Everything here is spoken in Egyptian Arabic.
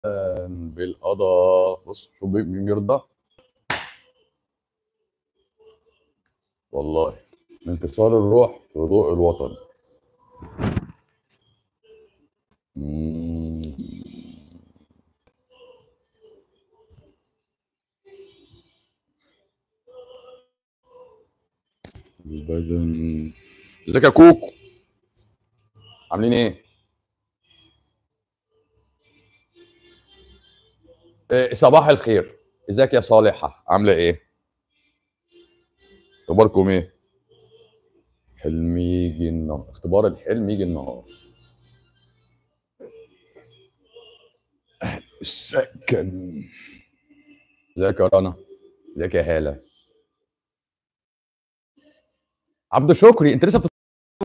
بالقضاء بص شوف مين بيرضى والله انتصار الروح في ضوء الوطن مم. البدن ازيك يا كوكو عاملين ايه؟ إيه، صباح الخير ازيك يا صالحة عاملة ايه؟ اخباركم ايه؟ حلم يجي النهار اختبار الحلم يجي النهار السكن ازيك يا رنا ازيك يا هالة عبد شكري انت لسه